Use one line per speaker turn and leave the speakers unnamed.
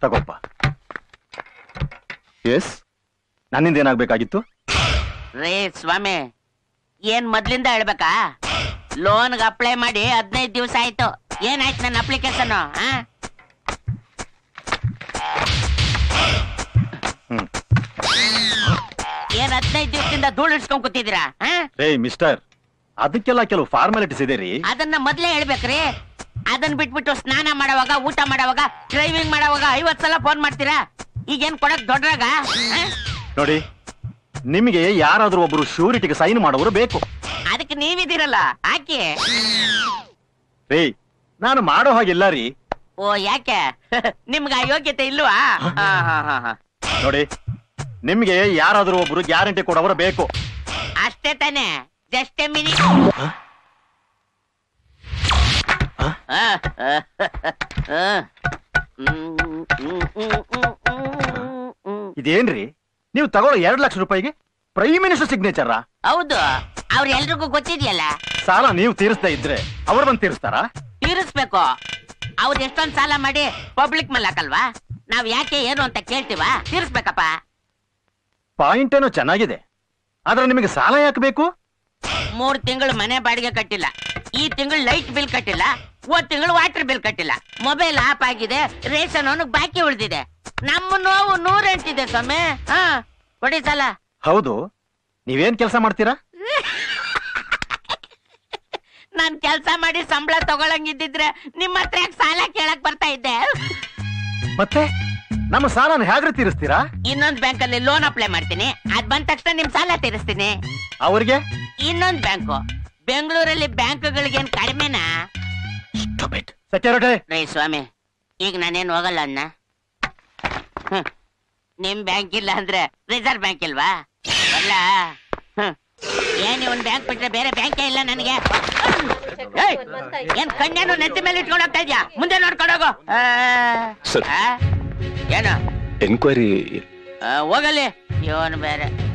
ತಗೋಪ್ಪ S ನನ್ನಿಂದ ಏನಾಗ್ಬೇಕಾಗಿತ್ತು
ರೇ ಸ್ವಾಮಿ ಏನ್ ಮೊದ್ಲಿಂದ ಹೇಳ್ಬೇಕಾ ಲೋನ್ಗೆ ಅಪ್ಲೈ ಮಾಡಿ ಹದಿನೈದು ದಿವಸ ಆಯ್ತು ಏನಾಯ್ತು ನನ್ನ ಅಪ್ಲಿಕೇಶನ್
ಹ್ಮ್.
ಏನ್ ಹದಿನೈದು ದಿವಸದಿಂದ ಧೂಳು ಇಡ್ಸ್ಕೊಂಡ್ ಕೂತಿದ್ದೀರಾ ಆ?
ರೇ ಮಿಸ್ಟರ್ ಅದಕ್ಕೆಲ್ಲ ಕೆಲವು ಫಾರ್ಮಾಲಿಟೀಸ್ ಇದೆ ರೀ
ಅದನ್ನ ಮೊದ್ಲೇ ಹೇಳ್ಬೇಕ್ರಿ ಅದನ್ನ ಬಿಟ್ಬಿಟ್ಟು ಸ್ನಾನ ಮಾಡೋವಾಗ ಊಟ ಮಾಡೋವಾಗ ಡ್ರೈವಿಂಗ್ ಮಾಡೋವಾಗ ಐವತ್ ಸಲ ಫೋನ್ ಮಾಡ್ತೀರಾ ಈಗೇನ್ ಕೊಡಕ್ ದೊಡ್ಡರಾಗ
ನೋಡಿ ನಿಮಗೆ ಯಾರಾದ್ರೂ ಒಬ್ರು ಶ್ಯೂರಿಟಿಗೆ ಸೈನ್ ಮಾಡೋರು ಬೇಕು
ಅದಕ್ಕೆ ನೀವಿದ್ದೀರಲ್ಲ ಹಾಕಿ
ರೇ ನಾನು ಮಾಡೋ ಹಾಗಿಲ್ಲ ರೀ
ಓ ಯಾಕೆ ನಿಮ್ಗೆ ಆ ಯೋಗ್ಯತೆ ಇಲ್ವಾ ಹಾ ಹಾ ಹಾ ಹಾ
ನೋಡಿ ನಿಮ್ಗೆ ಯಾರಾದ್ರೂ ಒಬ್ರು ಗ್ಯಾರಂಟಿ ಕೊಡೋರು ಬೇಕು
ಅಷ್ಟೇ ತಾನೆ ಜಸ್ಟ್ ಮಿನಿ
ಹ? ಇದೇನ್ರಿ ನೀವು ತಗೊಳ್ಳೋ ಎರಡ್ ಲಕ್ಷ ರೂಪಾಯಿಗೆ ಪ್ರೈಮ್ ಮಿನಿಸ್ಟರ್ ಸಿಗ್ನೇಚರ್
ಹೌದು ಅವ್ರ ಎಲ್ರಿಗೂ ಗೊತ್ತಿದ್ಯಲ್ಲ
ಸಾಲ ನೀವು ತೀರಿಸ್ತಾ ಇದ್ರೆ ಅವ್ರು ಬಂದು ತೀರಿಸ್ತಾರಾ
ತೀರಿಸ್ಬೇಕು ಅವ್ರು ಎಷ್ಟೊಂದ್ ಸಾಲ ಮಾಡಿ ಪಬ್ಲಿಕ್ ಮೇಲೆ ಹಾಕಲ್ವಾ ನಾವ್ ಯಾಕೆ ಏನು ಅಂತ ಕೇಳ್ತೀವ ತೀರಿಸ್ಬೇಕಪ್ಪ
ಪಾಯಿಂಟ್ ಏನೋ ಚೆನ್ನಾಗಿದೆ ಆದ್ರೆ ನಿಮಗೆ ಸಾಲ ಯಾಕೆ ಬೇಕು
ಮೂರ್ ತಿಂಗಳು ಮನೆ ಬಾಡಿಗೆ ಕಟ್ಟಿಲ್ಲ ಈ ತಿಂಗಳು ಲೈಟ್ ಬಿಲ್ ಕಟ್ಟಿಲ್ಲ ಹೋದ್ ತಿಂಗಳು ವಾಟರ್ ಬಿಲ್ ಕಟ್ಟಿಲ್ಲ ಮೊಬೈಲ್ ಆಫ್ ಆಗಿದೆ ರೇಷನ್ ಅವನಿಗೆ ಬಾಕಿ ಉಳಿದಿದೆ ನಮ್ಮ ನೋವು ನೂರೆಂಟಿದೆ ಸ್ವಾಮಿ ಹಾ ಕೊಡಿ ಸಾಲ
ಹೌದು ನೀವೇನ್ ಕೆಲಸ ಮಾಡ್ತೀರಾ
ನಾನ್ ಕೆಲ್ಸ ಮಾಡಿ ಸಂಬಳ ತಗೊಳಂಗಿದ್ದಿದ್ರೆ ನಿಮ್ಮ ಹತ್ರ ಯಾಕ್ ಸಾಲ ಕೇಳಕ್ ಬರ್ತಾ ಇದ್ದೆ
ಮತ್ತೆ ನಮ್ಮ ಸಾಲನ ಹೇಗ್ರಿ ತೀರಿಸ್ತೀರಾ
ಇನ್ನೊಂದ್ ಬ್ಯಾಂಕ್ ಅಲ್ಲಿ ಲೋನ್ ಅಪ್ಲೈ ಮಾಡ್ತೀನಿ ಅದ್ ಬಂದ ತಕ್ಷಣ ನಿಮ್ ಸಾಲ ತೀರಿಸ್ತೀನಿ
ಅವ್ರಿಗೆ
ಇನ್ನೊಂದ್ ಬ್ಯಾಂಕು ಬೆಂಗಳೂರಲ್ಲಿ ಬ್ಯಾಂಕ್ಗಳಿಗೆ ಏನ್ ಕಡಿಮೆನಾ
ಸೆಕ್ಯೂರಿಟಿ
ರೇ ಸ್ವಾಮಿ ಈಗ ನಾನೇನ್ ಹೋಗಲ್ಲ ಅನ್ನ ಹ್ಮ್. ನಿಮ್ ಬ್ಯಾಂಕ್ ಇಲ್ಲ ಅಂದ್ರೆ ರಿಸರ್ವ್ ಬ್ಯಾಂಕ್ ಇಲ್ವಾ ಅಲ್ಲ ಹ್ಮ್. ಏನ್ ಒಂದ್ ಬ್ಯಾಂಕ್ ಬಿಟ್ರೆ ಬೇರೆ ಬ್ಯಾಂಕೇ ಇಲ್ಲ ನನಗೆ ಏಯ್, ಏನ್ ಕಣ್ಣೇನು ನೆತ್ತಿ ಮೇಲೆ ಇಟ್ಕೊಂಡು ಹೋಗ್ತಾ ಇದ್ಯಾ ಮುಂದೆ ನೋಡ್ಕೊಂಡು ಹೋಗು ಆ,
ಸರ್.
ಆ? ಏನು
ಎನ್ಕ್ವೈರಿ
ಆ, ಹೋಗಲಿ ಇವನು ಬೇರೆ